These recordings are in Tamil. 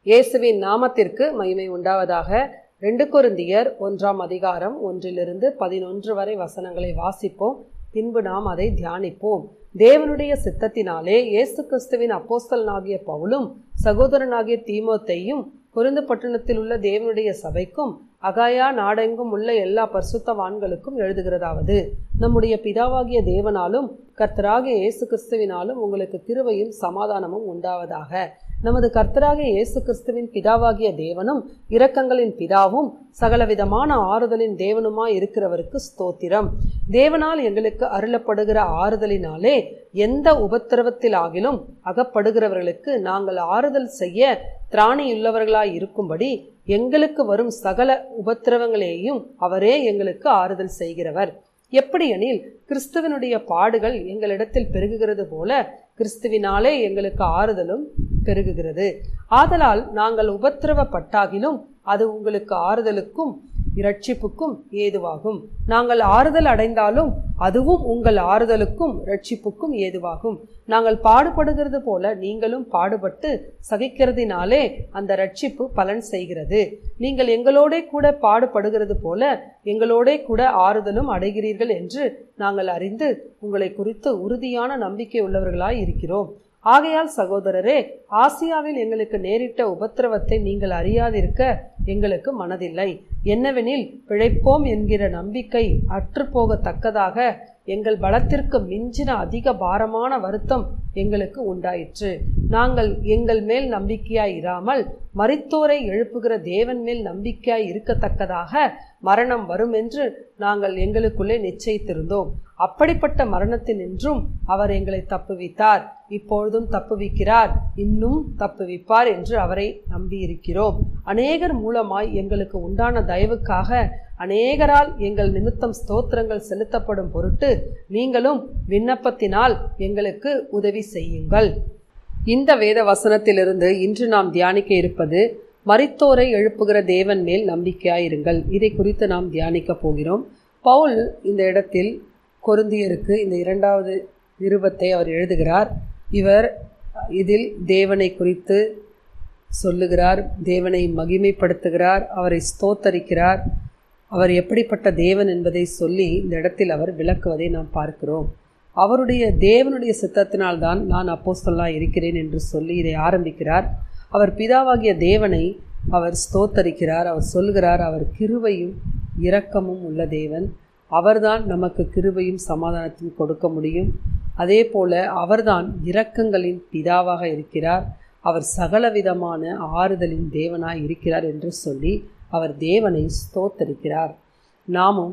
இயேசுவின் நாமத்திற்கு மகிமை உண்டாவதாக ரெண்டு கொரிந்தியர் ஒன்றாம் அதிகாரம் ஒன்றிலிருந்து பதினொன்று வரை வசனங்களை வாசிப்போம் பின்பு நாம் அதை தியானிப்போம் தேவனுடைய சித்தத்தினாலே இயேசு கிறிஸ்துவின் அப்போஸ்தலனாகிய பவுலும் சகோதரனாகிய தீமோத்தேயும் கொரிந்து பட்டணத்தில் உள்ள தேவனுடைய சபைக்கும் அகாயா நாடெங்கும் உள்ள எல்லா பரிசுத்தவான்களுக்கும் எழுதுகிறதாவது நம்முடைய பிதாவாகிய தேவனாலும் கர்த்தராகிய இயேசு கிறிஸ்துவினாலும் உங்களுக்கு கிருபையும் சமாதானமும் உண்டாவதாக நமது கர்த்தராகிய இயேசு கிறிஸ்துவின் பிதாவாகிய தேவனும் இரக்கங்களின் பிதாவும் சகலவிதமான ஆறுதலின் தேவனுமாய் இருக்கிறவருக்கு ஸ்தோத்திரம் தேவனால் எங்களுக்கு அருளப்படுகிற ஆறுதலினாலே எந்த உபத்திரவத்திலாகிலும் அகப்படுகிறவர்களுக்கு நாங்கள் ஆறுதல் செய்ய திராணியுள்ளவர்களாய் இருக்கும்படி எங்களுக்கு வரும் சகல உபத்திரவங்களையும் அவரே எங்களுக்கு ஆறுதல் செய்கிறவர் எப்படியெனில் கிறிஸ்துவனுடைய பாடுகள் எங்களிடத்தில் பெருகுகிறது போல கிறிஸ்துவினாலே எங்களுக்கு ஆறுதலும் பெருகுகிறது ஆதலால் நாங்கள் உபத்திரவப்பட்டாகிலும் அது உங்களுக்கு ஆறுதலுக்கும் இரட்சிப்புக்கும் ஏதுவாகும் நாங்கள் ஆறுதல் அடைந்தாலும் அதுவும் உங்கள் ஆறுதலுக்கும் இரட்சிப்புக்கும் ஏதுவாகும் நாங்கள் பாடுபடுகிறது போல நீங்களும் பாடுபட்டு சகிக்கிறதினாலே அந்த ரட்சிப்பு பலன் செய்கிறது நீங்கள் எங்களோட கூட பாடுபடுகிறது போல எங்களோட கூட ஆறுதலும் அடைகிறீர்கள் என்று நாங்கள் அறிந்து உங்களை குறித்து உறுதியான நம்பிக்கை உள்ளவர்களாய் இருக்கிறோம் ஆகையால் சகோதரரே ஆசியாவில் எங்களுக்கு நேரிட்ட உபத்திரவத்தை நீங்கள் அறியாதிருக்க எங்களுக்கு மனதில்லை என்னவெனில் பிழைப்போம் என்கிற நம்பிக்கை அற்றுப்போகத்தக்கதாக எங்கள் பலத்திற்கு மிஞ்சின அதிக பாரமான வருத்தம் எங்களுக்கு உண்டாயிற்று நாங்கள் எங்கள் மேல் நம்பிக்கையாய் இராமல் மரித்தோரை எழுப்புகிற தேவன் மேல் நம்பிக்கையாய் இருக்கத்தக்கதாக மரணம் வரும் என்று நாங்கள் எங்களுக்குள்ளே நிச்சயித்திருந்தோம் அப்படிப்பட்ட மரணத்தினின்றும் அவர் எங்களை தப்புவித்தார் இப்பொழுதும் தப்புவிக்கிறார் இன்னும் தப்புவிப்பார் என்று அவரை நம்பியிருக்கிறோம் அநேகர் மூலமாய் எங்களுக்கு உண்டான தயவுக்காக அநேகரால் எங்கள் நிமித்தம் ஸ்தோத்திரங்கள் செலுத்தப்படும் பொருட்டு நீங்களும் விண்ணப்பத்தினால் எங்களுக்கு உதவி செய்யுங்கள் இந்த வேத வசனத்திலிருந்து இன்று நாம் தியானிக்க இருப்பது மரித்தோரை எழுப்புகிற தேவன் மேல் நம்பிக்கையாயிருங்கள் இதை குறித்து நாம் தியானிக்க போகிறோம் பவுல் இந்த இடத்தில் கொருந்தியருக்கு இந்த இரண்டாவது நிருபத்தை அவர் எழுதுகிறார் இவர் இதில் தேவனை குறித்து சொல்லுகிறார் தேவனை மகிமைப்படுத்துகிறார் அவரை ஸ்தோத்தரிக்கிறார் அவர் எப்படிப்பட்ட தேவன் என்பதை சொல்லி இந்த இடத்தில் அவர் விளக்குவதை நாம் பார்க்கிறோம் அவருடைய தேவனுடைய சித்தத்தினால்தான் நான் அப்போஸ்தலா இருக்கிறேன் என்று சொல்லி இதை ஆரம்பிக்கிறார் அவர் பிதாவாகிய தேவனை அவர் ஸ்தோத்தரிக்கிறார் அவர் சொல்கிறார் அவர் கிருவையும் இரக்கமும் உள்ள தேவன் அவர்தான் நமக்கு கிருபையும் சமாதானத்தையும் கொடுக்க முடியும் அதே போல அவர்தான் இரக்கங்களின் பிதாவாக இருக்கிறார் அவர் சகலவிதமான ஆறுதலின் தேவனாய் இருக்கிறார் என்று சொல்லி அவர் தேவனை ஸ்தோத்தரிக்கிறார் நாமும்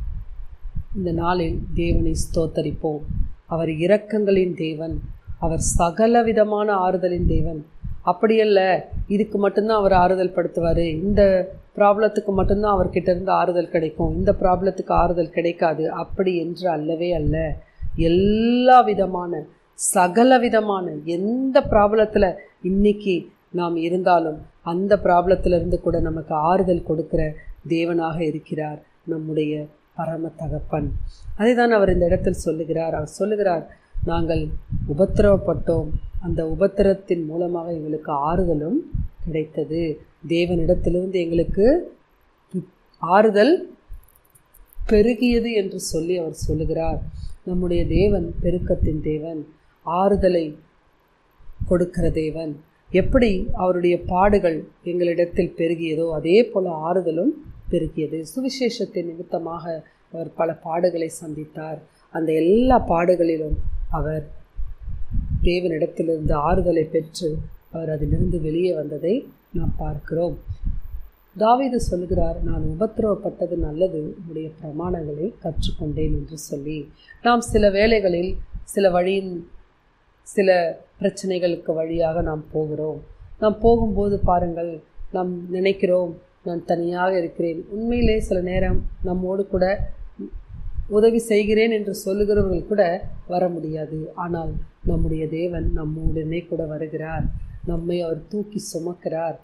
இந்த நாளில் தேவனை ஸ்தோத்தரிப்போம் அவர் இரக்கங்களின் தேவன் அவர் சகலவிதமான ஆறுதலின் தேவன் அப்படியல்ல இதுக்கு மட்டும்தான் அவர் ஆறுதல் படுத்துவார் இந்த ப்ராப்ளத்துக்கு மட்டும்தான் அவர்கிட்ட இருந்து ஆறுதல் கிடைக்கும் இந்த ப்ராப்ளத்துக்கு ஆறுதல் கிடைக்காது அப்படி என்று அல்லவே அல்ல எல்லா விதமான சகல விதமான எந்த ப்ராப்ளத்தில் இன்னைக்கு நாம் இருந்தாலும் அந்த ப்ராப்ளத்திலிருந்து கூட நமக்கு ஆறுதல் கொடுக்கிற தேவனாக இருக்கிறார் நம்முடைய பரம தகப்பன் அதை தான் அவர் இந்த இடத்தில் சொல்லுகிறார் அவர் சொல்லுகிறார் நாங்கள் உபத்திரவப்பட்டோம் அந்த உபத்திரத்தின் மூலமாக எங்களுக்கு ஆறுதலும் கிடைத்தது தேவனிடத்திலிருந்து எங்களுக்கு ஆறுதல் பெருகியது என்று சொல்லி அவர் சொல்லுகிறார் நம்முடைய தேவன் பெருக்கத்தின் தேவன் ஆறுதலை கொடுக்கிற தேவன் எப்படி அவருடைய பாடுகள் எங்களிடத்தில் பெருகியதோ அதே போல ஆறுதலும் பெருகியது சுவிசேஷத்தின் நிமித்தமாக அவர் பல பாடுகளை சந்தித்தார் அந்த எல்லா பாடுகளிலும் அவர் தேவனிடத்திலிருந்து ஆறுதலை பெற்று அவர் அதிலிருந்து வெளியே வந்ததை நாம் பார்க்கிறோம் தாவீது சொல்கிறார் நான் உபத்திரவப்பட்டது நல்லது உடைய பிரமாணங்களை கற்றுக்கொண்டேன் என்று சொல்லி நாம் சில வேளைகளில் சில வழியின் சில பிரச்சனைகளுக்கு வழியாக நாம் போகிறோம் நாம் போகும்போது பாருங்கள் நாம் நினைக்கிறோம் நான் தனியாக இருக்கிறேன் உண்மையிலே சில நேரம் நம்மோடு கூட உதவி செய்கிறேன் என்று சொல்லுகிறவர்கள் கூட வர முடியாது ஆனால் நம்முடைய தேவன் நம்முடனே கூட வருகிறார் நம்மை அவர் தூக்கி சுமக்கிறார்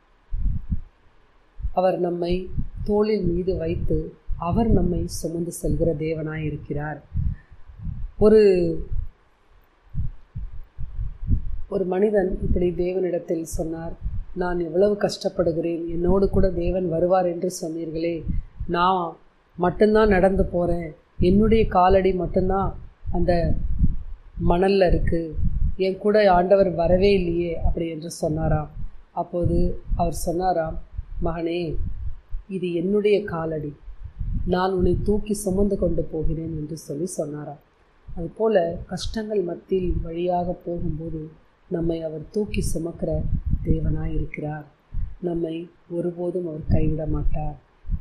அவர் நம்மை தோளில் மீது வைத்து அவர் நம்மை சுமந்து செல்கிற தேவனாய் இருக்கிறார் ஒரு ஒரு மனிதன் இப்படி தேவனிடத்தில் சொன்னார் நான் எவ்வளவு கஷ்டப்படுகிறேன் என்னோடு கூட தேவன் வருவார் என்று சொன்னீர்களே நான் மட்டும்தான் நடந்து போகிறேன் என்னுடைய காலடி மட்டும்தான் அந்த மணலில் இருக்குது என் கூட ஆண்டவர் வரவே இல்லையே அப்படி என்று சொன்னாராம் அப்போது அவர் சொன்னாராம் மகனே இது என்னுடைய காலடி நான் உன்னை தூக்கி சுமந்து கொண்டு போகிறேன் என்று சொல்லி சொன்னாராம் அதுபோல் கஷ்டங்கள் மத்தியில் வழியாக போகும்போது நம்மை அவர் தூக்கி சுமக்கிற தேவனாய் இருக்கிறார் நம்மை ஒருபோதும் அவர் கைவிட மாட்டார்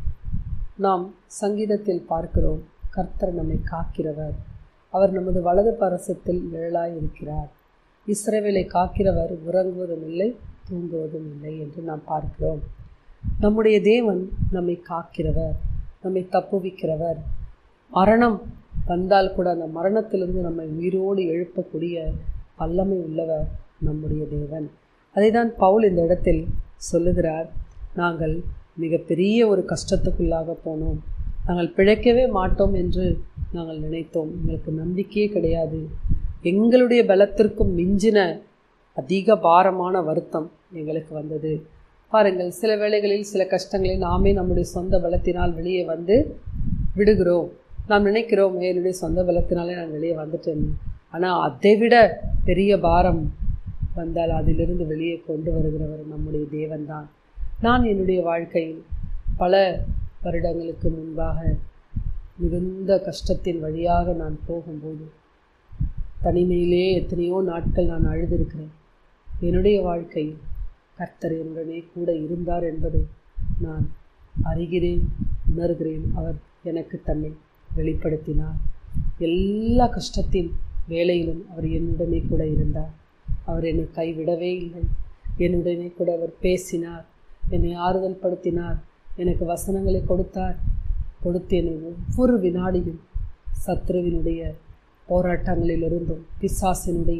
நாம் சங்கீதத்தில் பார்க்கிறோம் கர்த்தர் நம்மை காக்கிறவர் அவர் நமது வலது பரசத்தில் நிழலாய் இருக்கிறார் இஸ்ரவேலை காக்கிறவர் உறங்குவதும் இல்லை தூங்குவதும் இல்லை என்று நாம் பார்க்கிறோம் நம்முடைய தேவன் நம்மை காக்கிறவர் நம்மை தப்புவிக்கிறவர் மரணம் வந்தால் கூட அந்த மரணத்திலிருந்து நம்மை உயிரோடு எழுப்பக்கூடிய வல்லமை உள்ளவர் நம்முடைய தேவன் அதை தான் பவுல் இந்த இடத்தில் சொல்லுகிறார் நாங்கள் மிகப்பெரிய ஒரு கஷ்டத்துக்குள்ளாக போனோம் நாங்கள் பிழைக்கவே மாட்டோம் என்று நாங்கள் நினைத்தோம் எங்களுக்கு நம்பிக்கையே கிடையாது எங்களுடைய பலத்திற்கும் மிஞ்சின அதிக பாரமான வருத்தம் எங்களுக்கு வந்தது பாருங்கள் சில வேளைகளில் சில கஷ்டங்களை நாமே நம்முடைய சொந்த பலத்தினால் வெளியே வந்து விடுகிறோம் நாம் நினைக்கிறோம் என்னுடைய சொந்த பலத்தினாலே நான் வெளியே வந்துட்டேன் ஆனால் அதை விட பெரிய பாரம் வந்தால் அதிலிருந்து வெளியே கொண்டு வருகிறவர் நம்முடைய தேவன்தான் நான் என்னுடைய வாழ்க்கையில் பல வருடங்களுக்கு முன்பாக மிகுந்த கஷ்டத்தின் வழியாக நான் போகும்போது தனிமையிலே எத்தனையோ நாட்கள் நான் அழுதிருக்கிறேன் என்னுடைய வாழ்க்கையில் கர்த்தர் என்னுடனே கூட இருந்தார் என்பதை நான் அறிகிறேன் உணர்கிறேன் அவர் எனக்கு தன்னை வெளிப்படுத்தினார் எல்லா கஷ்டத்தின் வேலையிலும் அவர் என்னுடனே கூட இருந்தார் அவர் என்னை கைவிடவே இல்லை என்னுடனே கூட அவர் பேசினார் என்னை ஆறுதல் படுத்தினார் எனக்கு வசனங்களை கொடுத்தார் கொடுத்து என்னை ஒவ்வொரு வினாடியும் சத்ருவினுடைய போராட்டங்களிலிருந்தும் பிசாசினுடைய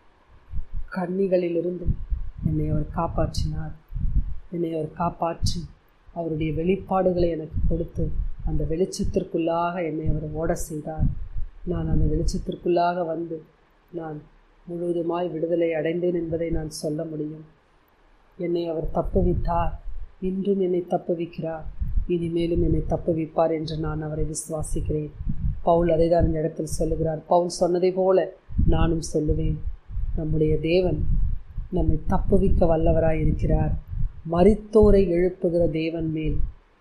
கண்ணிகளிலிருந்தும் என்னை அவர் காப்பாற்றினார் என்னை அவர் காப்பாற்றி அவருடைய வெளிப்பாடுகளை எனக்கு கொடுத்து அந்த வெளிச்சத்திற்குள்ளாக என்னை அவர் ஓட செய்தார் நான் அந்த வெளிச்சத்திற்குள்ளாக வந்து நான் முழுவதுமாய் விடுதலை அடைந்தேன் என்பதை நான் சொல்ல முடியும் என்னை அவர் தப்புவித்தார் இன்றும் என்னை தப்புவிக்கிறார் இனிமேலும் என்னை தப்புவிப்பார் என்று நான் அவரை விசுவாசிக்கிறேன் பவுல் அதை தான் இந்த இடத்தில் சொல்லுகிறார் பவுல் சொன்னதை போல நானும் சொல்லுவேன் நம்முடைய தேவன் நம்மை தப்புவிக்க வல்லவராயிருக்கிறார் மரித்தோரை எழுப்புகிற தேவன் மேல்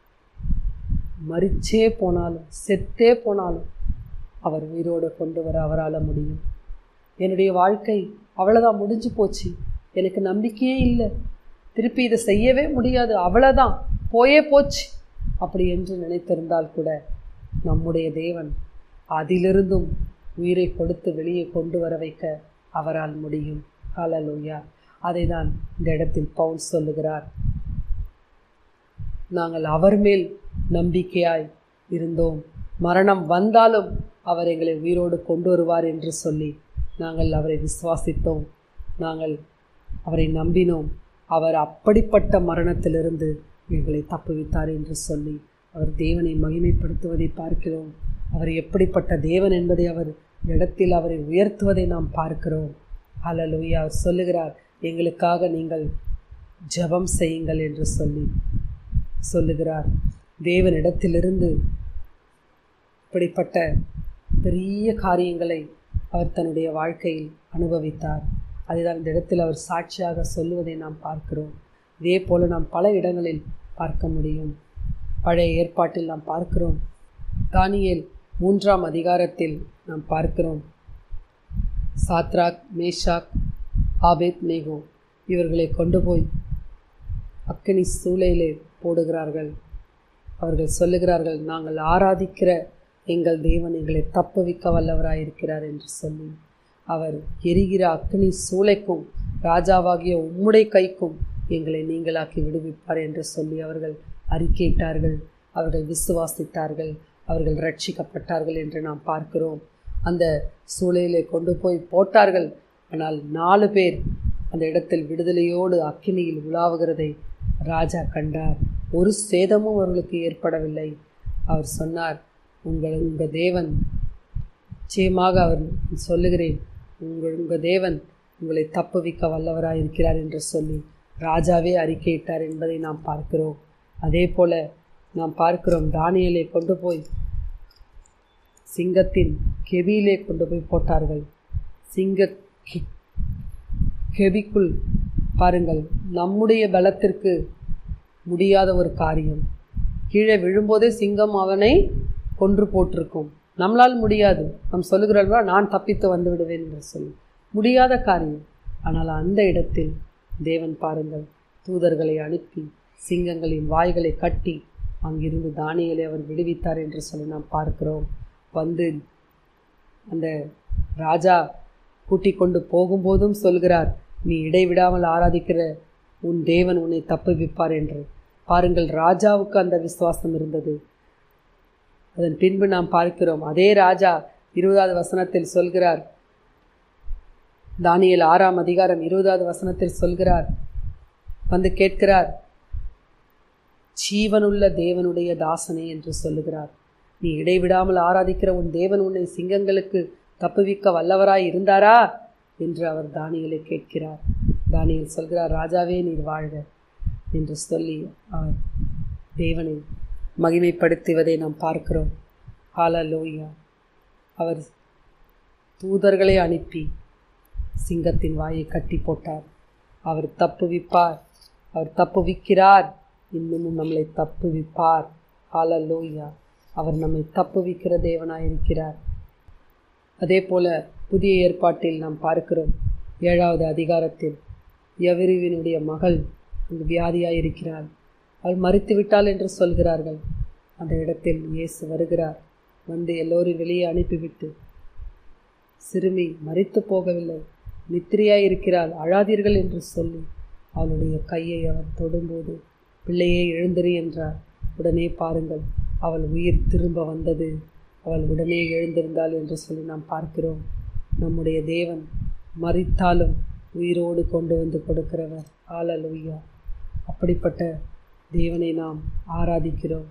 மறிச்சே போனாலும் செத்தே போனாலும் அவர் உயிரோடு கொண்டு வர அவரால் முடியும் என்னுடைய வாழ்க்கை அவ்வளோதான் முடிஞ்சு போச்சு எனக்கு நம்பிக்கையே இல்லை திருப்பி இதை செய்யவே முடியாது அவ்வளோதான் போயே போச்சு அப்படி என்று நினைத்திருந்தால் கூட நம்முடைய தேவன் அதிலிருந்தும் உயிரை கொடுத்து வெளியே கொண்டு வர வைக்க அவரால் முடியும் ஹalleluya அதை தான் இந்த இடத்தில் பவுல் சொல்லுகிறார் நாங்கள் அவர் மேல் நம்பிக்கையாய் இருந்தோம் மரணம் வந்தாலும் அவர் எங்களை உயிரோடு கொண்டு வருவார் என்று சொல்லி நாங்கள் அவரை விசுவாசித்தோம் நாங்கள் அவரை நம்பினோம் அவர் அப்படிப்பட்ட மரணத்திலிருந்து எங்களை தப்புவித்தார் என்று சொல்லி அவர் தேவனை மகிமைப்படுத்துவதை பார்க்கிறோம் அவர் எப்படிப்பட்ட தேவன் என்பதை அவர் இடத்தில் அவரை உயர்த்துவதை நாம் பார்க்கிறோம் ஹalleluya அவர் சொல்லுகிறார் எங்களுக்காக நீங்கள் ஜெபம் செய்யுங்கள் என்று சொல்லி சொல்லுகிறார் தேவனிடத்திலிருந்து இப்படிப்பட்ட பெரிய காரியங்களை அவர் தன்னுடைய வாழ்க்கையில் அனுபவித்தார் அதுதான் இந்த இடத்தில் அவர் சாட்சியாக சொல்லுவதை நாம் பார்க்கிறோம் இதே போல நாம் பல இடங்களில் பார்க்க முடியும் பழைய ஏற்பாட்டில் நாம் பார்க்கிறோம் தானியேல் மூன்றாம் அதிகாரத்தில் நாம் பார்க்கிறோம் சாத்ராக் மேஷாக் ஆபேத் நேகோ இவர்களை கொண்டு போய் அக்கினி சூளையிலே போடுகிறார்கள் அவர்கள் சொல்லுகிறார்கள் நாங்கள் ஆராதிக்கிற எங்கள் தேவன் எங்களை தப்புவிக்க வல்லவராயிருக்கிறார் என்று சொல்லி அவர் எரிகிற அக்னி சூளைக்கும் ராஜாவாகிய உம்முடைய கைக்கும் எங்களை நீங்களாக்கி விடுவிப்பார் என்று சொல்லி அவர்கள் அறிக்கையிட்டார்கள் அவர்கள் விசுவாசித்தார்கள் அவர்கள் ரட்சிக்கப்பட்டார்கள் என்று நாம் பார்க்கிறோம் அந்த சூளையிலே கொண்டு போய் போட்டார்கள் ஆனால் நாலு பேர் அந்த இடத்தில் விடுதலையோடு அக்கினியில் உலாவுகிறதை ராஜா கண்டார் ஒரு சேதமும் அவர்களுக்கு ஏற்படவில்லை அவர் சொன்னார் உங்கள் உங்கள் தேவன் நிச்சயமாக அவர் சொல்லுகிறேன் உங்கள் உங்கள் தேவன் உங்களை தப்புவிக்க வல்லவராயிருக்கிறார் என்று சொல்லி ராஜாவே அறிக்கையிட்டார் என்பதை நாம் பார்க்கிறோம் அதே போல நாம் பார்க்கிறோம் தானியலை கொண்டு போய் சிங்கத்தின் கெபியிலே கொண்டு போய் போட்டார்கள் சிங்க கெ- கெபிக்குள் பாருங்கள் நம்முடைய பலத்திற்கு முடியாத ஒரு காரியம் கீழே விழும்போதே சிங்கம் அவனை கொன்று போட்டிருக்கும் நம்மளால் முடியாது நாம் சொல்லுகிறோம்னா நான் தப்பித்து வந்து விடுவேன் என்று சொல்லி முடியாத காரியம் ஆனால் அந்த இடத்தில் தேவன் பாருங்கள் தூதர்களை அனுப்பி சிங்கங்களின் வாய்களை கட்டி அங்கிருந்து தானியலை அவர் விடுவித்தார் என்று சொல்லி நாம் பார்க்கிறோம் வந்து அந்த ராஜா கூட்டிக் கொண்டு போகும்போதும் சொல்கிறார் நீ இடைவிடாமல் ஆராதிக்கிற உன் தேவன் உன்னை தப்புவிப்பார் என்று பாருங்கள் ராஜாவுக்கு அந்த விசுவாசம் இருந்தது அதன் பின்பு நாம் பார்க்கிறோம் அதே ராஜா இருபதாவது வசனத்தில் சொல்கிறார் தானியேல் ஆறாம் அதிகாரம் இருபதாவது வசனத்தில் சொல்கிறார் வந்து கேட்கிறார் ஜீவனுள்ள தேவனுடைய தாசனே என்று சொல்லுகிறார் நீ இடைவிடாமல் ஆராதிக்கிற உன் தேவன் உன்னை சிங்கங்களுக்கு தப்புவிக்க வல்லவராய் இருந்தாரா என்று அவர் தானியலை கேட்கிறார் தானியல் சொல்கிறார் ராஜாவே நீர் வாழ்க என்று சொல்லி அவர் தேவனை மகிமைப்படுத்துவதை நாம் பார்க்கிறோம் ஹalleluya அவர் தூதர்களை அனுப்பி சிங்கத்தின் வாயை கட்டி போட்டார் அவர் தப்புவிப்பார் அவர் தப்புவிக்கிறார் இன்னமும் நம்மளை தப்புவிப்பார் ஹalleluya அவர் நம்மை தப்புவிக்கிற தேவனாயிருக்கிறார் அதே போல புதிய ஏற்பாட்டில் நாம் பார்க்கிறோம் ஏழாவது அதிகாரத்தில் யவிருவினுடைய மகள் அங்கு வியாதியாயிருக்கிறாள் அவள் மறித்து விட்டாள் என்று சொல்கிறார்கள் அந்த இடத்தில் இயேசு வருகிறார் வந்து எல்லோரும் வெளியே அனுப்பிவிட்டு சிறுமி மறித்து போகவில்லை நித்திரையாய் இருக்கிறாள் அழாதீர்கள் என்று சொல்லி அவளுடைய கையை அவர் தொடும்போது பிள்ளையே எழுந்திரு என்றார் உடனே பாருங்கள் அவள் உயிர் திரும்ப வந்தது அவள் உடனே எழுந்திருந்தாள் என்று சொல்லி நாம் பார்க்கிறோம் நம்முடைய தேவன் மறித்தாலும் உயிரோடு கொண்டு வந்து கொடுக்கிறவர் ஆலலுயா அப்படிப்பட்ட தேவனை நாம் ஆராதிக்கிறோம்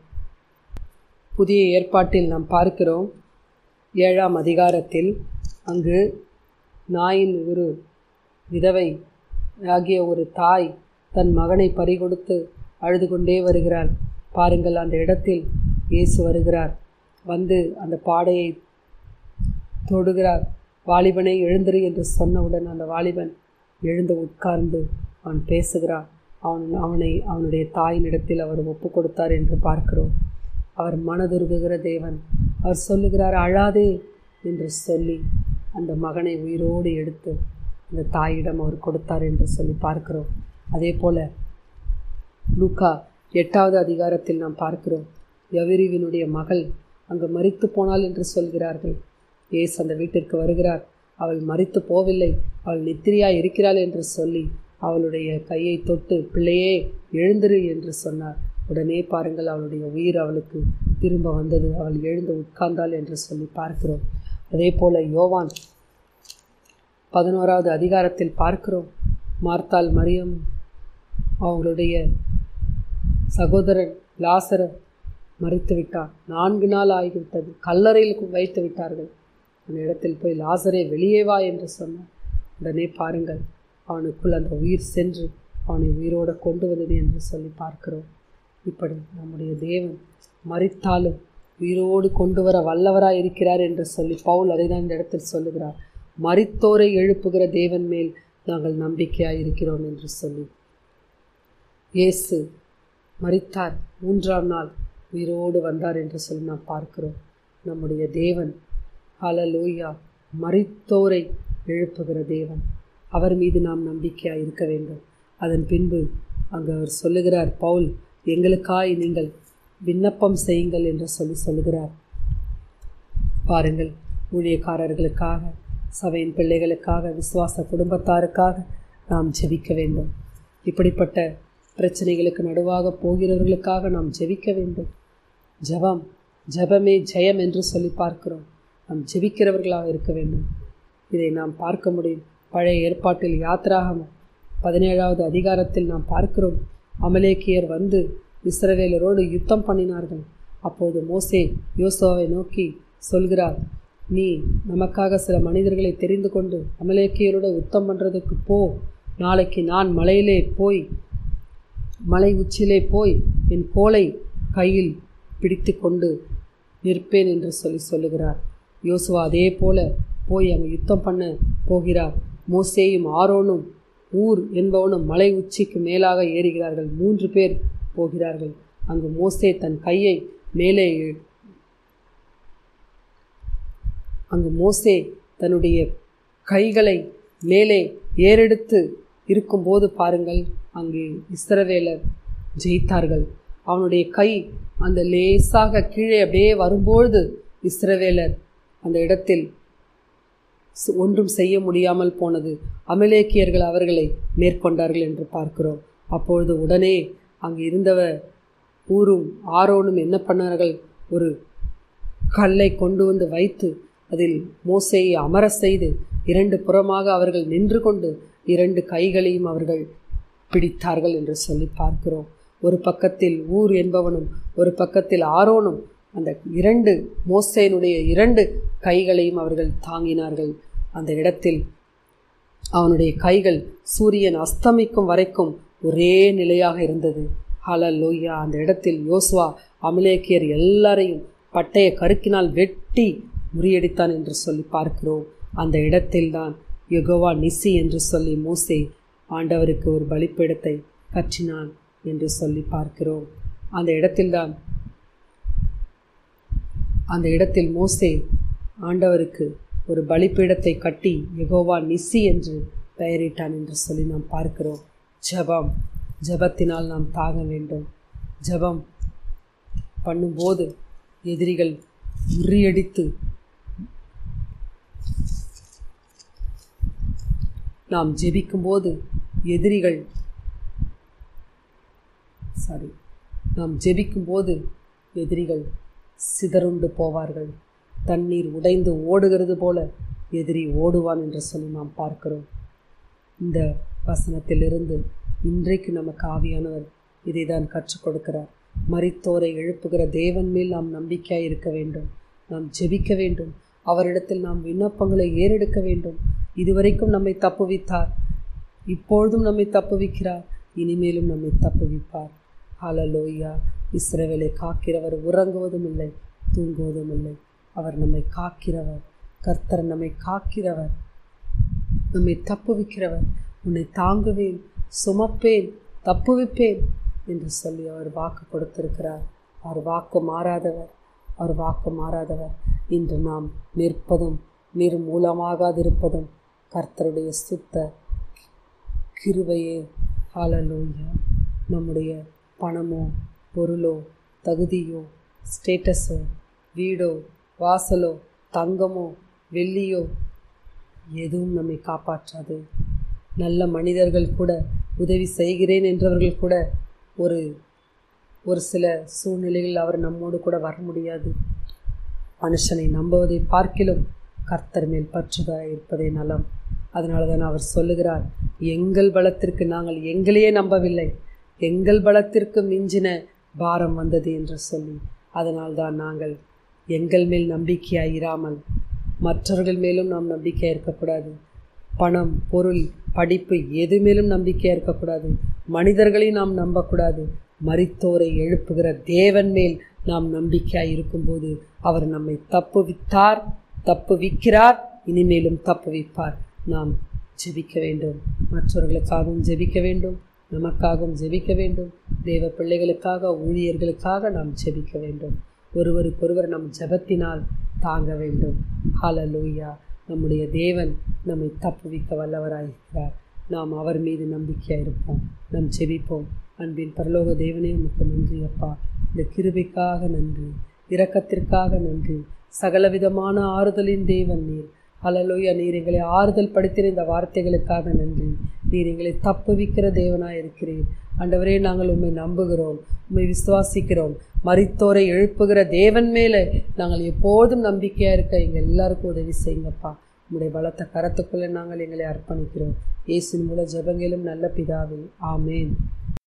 புதிய ஏற்பாட்டில் நாம் பார்க்கிறோம் ஏழாம் அதிகாரத்தில் அங்கு நாயின் ஒரு விதவை ஆகிய ஒரு தாய் தன் மகனை பறிகொடுத்து அழுது கொண்டே வருகிறாள் பாருங்கள் அந்த இடத்தில் இயேசு வருகிறார் வந்து அந்த பாடையை தொடுகிறார் வாலிபனை எழுந்திரு என்று சொன்னவுடன் அந்த வாலிபன் எழுந்து உட்கார்ந்து அவன் பேசுகிறான் அவன் அவனை அவனுடைய தாயினிடத்தில் அவர் ஒப்பு கொடுத்தார் என்று பார்க்கிறோம் அவர் மனதுருகுகிற தேவன் அவர் சொல்லுகிறார் அழாதே என்று சொல்லி அந்த மகனை உயிரோடு எடுத்து அந்த தாயிடம் அவர் கொடுத்தார் என்று சொல்லி பார்க்கிறோம் அதே போல லூக்கா எட்டாவது அதிகாரத்தில் நாம் பார்க்கிறோம் யவிரிவினுடைய மகள் அங்கு மரித்து போனாள் என்று சொல்கிறார்கள் இயேசு அந்த வீட்டிற்கு வருகிறார் அவள் மரித்து போவில்லை அவள் நித்திரியாய் இருக்கிறாள் என்று சொல்லி அவளுடைய கையை தொட்டு பிள்ளையே எழுந்திரு என்று சொன்னார் உடனே பாருங்கள் அவளுடைய உயிர் அவளுக்கு திரும்ப வந்தது அவள் எழுந்து உட்கார்ந்தாள் என்று சொல்லி பார்க்கிறோம் அதே போல யோவான் பதினோராவது அதிகாரத்தில் பார்க்கிறோம் மார்த்தாள் மரியம் அவங்களுடைய சகோதரன் லாசரர் மறித்து விட்டான் நான்கு நாள் ஆகிவிட்டது கல்லறையில் வைத்து விட்டார்கள் அந்த இடத்தில் போய் லாசரே வெளியே வா என்று சொன்னார் உடனே பாருங்கள் அவனுக்குள் அந்த உயிர் சென்று அவனை உயிரோடு கொண்டு வந்தது என்று சொல்லி பார்க்கிறோம் இப்படி நம்முடைய தேவன் மறித்தாலும் உயிரோடு கொண்டு வர வல்லவராய் இருக்கிறார் என்று சொல்லி பவுல் அதை தான் இந்த இடத்தில் சொல்லுகிறார் மரித்தோரை எழுப்புகிற தேவன் மேல் நாங்கள் நம்பிக்கையாய் இருக்கிறோம் என்று சொல்லி இயேசு மரித்தார் மூன்றாம் நாள் உயிரோடு வந்தார் என்று சொல்லி நாம் பார்க்கிறோம் நம்முடைய தேவன் ஹalleluya மரித்தோரை எழுப்புகிற தேவன் அவர் மீது நாம் நம்பிக்கையாக இருக்க வேண்டும் அதன் பின்பு அங்கு அவர் சொல்லுகிறார் பவுல் எங்களுக்காய் நீங்கள் விண்ணப்பம் செய்யுங்கள் என்று சொல்லி சொல்லுகிறார் பாருங்கள் ஊழியக்காரர்களுக்காக சபையின் பிள்ளைகளுக்காக விசுவாச குடும்பத்தாருக்காக நாம் ஜெபிக்க வேண்டும் இப்படிப்பட்ட பிரச்சனைகளுக்கு நடுவாக போகிறவர்களுக்காக நாம் ஜெபிக்க வேண்டும் ஜெபம் ஜெபமே ஜெயம் என்று சொல்லி பார்க்கிறோம் நாம் ஜெபிக்கிறவர்களாக இருக்க வேண்டும் இதை நாம் பார்க்க முடியும் பழைய ஏற்பாட்டில் யாத்திராகமம் பதினேழாவது அதிகாரத்தில் நாம் பார்க்கிறோம் அமலேக்கியர் வந்து இஸ்ரவேலரோடு யுத்தம் பண்ணினார்கள் அப்போது மோசே யோசுவாவை நோக்கி சொல்கிறார் நீ நமக்காக சில மனிதர்களை தெரிந்து கொண்டு அமலேக்கியரோட யுத்தம் பண்ணுறதுக்கு போ நாளைக்கு நான் மலையிலே போய் மலை உச்சியிலே போய் என் கோலை கையில் பிடித்து கொண்டு நிற்பேன் என்று சொல்லி சொல்லுகிறார் யோசுவா அதே போல போய் அங்கே யுத்தம் பண்ண போகிறார் மோசேயும் ஆரோனும் ஊர் என்பவனும் மலை உச்சிக்கு மேலாக ஏறுகிறார்கள் மூன்று பேர் போகிறார்கள் அங்கு மோசே தன் கையை மேலே அங்கு மோசே தன்னுடைய கைகளை மேலே ஏறெடுத்து இருக்கும்போது பாருங்கள் அங்கு இஸ்ரவேலர் ஜெயித்தார்கள் அவனுடைய கை அந்த லேசாக கீழே அப்படியே வரும்பொழுது இஸ்ரவேலர் அந்த இடத்தில் ஒன்றும் செய்ய முடியாமல் போனது அமலேக்கியர்கள் அவர்களை மேற்கொண்டார்கள் என்று பார்க்கிறோம் அப்பொழுது உடனே அங்கு இருந்தவர் ஊரும் ஆரோனும் என்ன பண்ணார்கள் ஒரு கல்லை கொண்டு வந்து வைத்து அதில் மோசையை அமர செய்து இரண்டு புறமாக அவர்கள் நின்று கொண்டு இரண்டு கைகளையும் அவர்கள் பிடித்தார்கள் என்று சொல்லி பார்க்கிறோம் ஒரு பக்கத்தில் ஊர் என்பவனும் ஒரு பக்கத்தில் ஆரோனும் அந்த இரண்டு மோசையினுடைய இரண்டு கைகளையும் அவர்கள் தாங்கினார்கள் அந்த இடத்தில் அவனுடைய கைகள் சூரியன் அஸ்தமிக்கும் வரைக்கும் ஒரே நிலையாக இருந்தது ஹலலோய்யா அந்த இடத்தில் யோசுவா அமலேக்கியர் எல்லாரையும் பட்டய கருக்கினால் வெட்டி முறியடித்தான் என்று சொல்லி பார்க்கிறோம் அந்த இடத்தில்தான் யுகோவா நிசி என்று சொல்லி மோசே ஆண்டவருக்கு ஒரு பலிப்பீடத்தை கற்றினான் என்று சொல்லி பார்க்கிறோம் அந்த இடத்தில்தான் அந்த இடத்தில் மோசே ஆண்டவருக்கு ஒரு பலிப்பீடத்தை கட்டி யெகோவா நிசி என்று பெயரிட்டான் என்று சொல்லி நாம் பார்க்கிறோம் ஜெபம் ஜெபத்தினால் நாம் தாக வேண்டும் ஜெபம் பண்ணும்போது எதிரிகள் முறியடித்து நாம் ஜெபிக்கும்போது எதிரிகள் சாரி நாம் ஜெபிக்கும்போது எதிரிகள் சிதறுண்டு போவார்கள் தண்ணீர் உடைந்து ஓடுகிறது போல எதிரி ஓடுவான் என்று சொல்லி நாம் பார்க்கிறோம் இந்த வசனத்திலிருந்து இன்றைக்கு நமக்கு ஆவியானவர் இதை தான் கற்றுக் கொடுக்கிறார் மரித்தோரை எழுப்புகிற தேவன் மேல் நாம் நம்பிக்கையாய் இருக்க வேண்டும் நாம் ஜெபிக்க வேண்டும் அவரிடத்தில் நாம் விண்ணப்பங்களை ஏறெடுக்க வேண்டும் இதுவரைக்கும் நம்மை தப்புவித்தார் இப்பொழுதும் நம்மை தப்புவிக்கிறார் இனிமேலும் நம்மை தப்புவிப்பார் ஹalleluya இஸ்ரவேலை காக்கிறவர் உறங்குவதும் இல்லை தூங்குவதும் இல்லை அவர் நம்மை காக்கிறவர் கர்த்தர் நம்மை காக்கிறவர் நம்மை தப்புவிக்கிறவர் உன்னை தாங்குவேன் சுமப்பேன் தப்புவிப்பேன் என்று சொல்லி அவர் வாக்கு கொடுத்திருக்கிறார் அவர் வாக்கு மாறாதவர் அவர் வாக்கு மாறாதவர் இன்று நாம் நிற்பதும் நிர்மூலமாகாதிருப்பதும் கர்த்தருடைய சுத்த கிருபையே ஹalleluya நம்முடைய பணமோ பொருளோ தகுதியோ ஸ்டேட்டஸோ வீடோ வாசலோ தங்கமோ வெள்ளியோ எதுவும் நம்மை காப்பாற்றாது நல்ல மனிதர்கள் கூட உதவி செய்கிறேன் என்றவர்கள் கூட ஒரு ஒரு சில சூழ்நிலைகளில் அவர் நம்மோடு கூட வர முடியாது மனுஷனை நம்புவதை பார்க்கிலும் கர்த்தர் மேல் பற்றுதலாக இருப்பதே நலம் அதனால தான் அவர் சொல்லுகிறார் எங்கள் பலத்திற்கு நாங்கள் எங்களையே நம்பவில்லை எங்கள் பலத்திற்கு மிஞ்சின பாரம் வந்தது என்று சொல்லி அதனால்தான் நாங்கள் எங்கள் மேல் நம்பிக்கையாய் இராமல் மற்றவர்கள் மேலும் நாம் நம்பிக்கையாக இருக்கக்கூடாது பணம் பொருள் படிப்பு எது மேலும் நம்பிக்கையாக இருக்கக்கூடாது மனிதர்களையும் நாம் நம்பக்கூடாது மரித்தோரை எழுப்புகிற தேவன் மேல் நாம் நம்பிக்கையாய் இருக்கும்போது அவர் நம்மை தப்புவித்தார் தப்புவிக்கிறார் இனிமேலும் தப்புவிப்பார் நாம் ஜெபிக்க வேண்டும் மற்றவர்களுக்காகவும் ஜெபிக்க வேண்டும் நமக்காகவும் ஜெபிக்க வேண்டும் தேவ பிள்ளைகளுக்காக ஊழியர்களுக்காக நாம் ஜெபிக்க வேண்டும் ஒருவருக்கொருவர் நம் ஜெபத்தினால் தாங்க வேண்டும் ஹalleluya நம்முடைய தேவன் நம்மை தப்புவிக்க வல்லவராயிருக்கிறார் நாம் அவர் மீது நம்பிக்கையாக இருப்போம் நாம் ஜெபிப்போம் அன்பின் பரலோக தேவனே உமக்கு நன்றி அப்பா இந்த கிருபைக்காக நன்றி இரக்கத்திற்காக நன்றி சகலவிதமான ஆறுதலின் தேவன் நீர் ஹalleluya நீர் எங்களை ஆறுதல் படுத்தின இந்த வார்த்தைகளுக்காக நன்றி நீர் எங்களை தப்புவிக்கிற தேவனாய் இருக்கிறீர் ஆண்டவரே நாங்கள் உம்மை நம்புகிறோம் உம்மை விசுவாசிக்கிறோம் மரித்தோரை எழுப்புகிற தேவன் மேலே நாங்கள் எப்போதும் நம்பிக்கையாக இருக்க எங்கள் எல்லாருக்கும் உதவி செய்யுங்கப்பா உம்முடைய பலத்த கரத்துக்குள்ளே நாங்கள் எங்களை அர்ப்பணிக்கிறோம் இயேசின் மூல ஜெபங்களும் நல்ல பிதாவே ஆமேன்